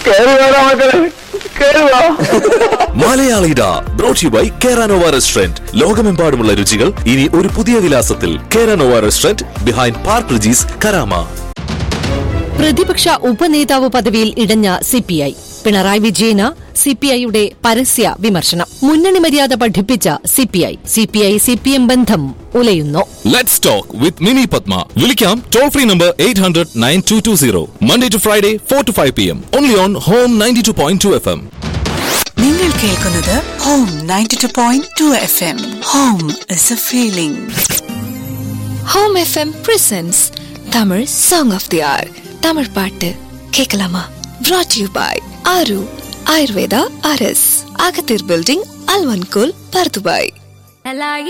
കേറി വേണം മക്കളെ കേറി വാ മലയാളിഡ brought you by Keranova restaurant ലോകമെമ്പാടുമുള്ള രുചികൾ ഇനി ഒരു പുതിയ വിലാസത്തിൽ Keranova restaurant behind Park Regis Karama പ്രതിപക്ഷ ഉപനേതാവ് പദവിയിൽ ഇടഞ്ഞ സിപിഐ പിണറായി വിജയന് സിപിഐയുടെ പരസ്യ വിമർശനം മുന്നണി മര്യാദ പഠിപ്പിച്ച സിപിഐ സിപിഐ സിപിഎം ബന്ധം ഉലയുന്നു let's talk with Mini Padma വിളിക്കാം toll free number eight hundred nine two two zero Monday to Friday four to five P M only on Home ninety two point two F M നിങ്ങൾ കേൾക്കുന്നത് Home ninety two point two F M Home is a feeling Home FM presents Tamil song of the hour Tamil பாட்டு கேட்கலாமா brought you by Aaru Ayurveda அரஸ் அகத்தீர் building அல்வன்கோல் Bur Dubai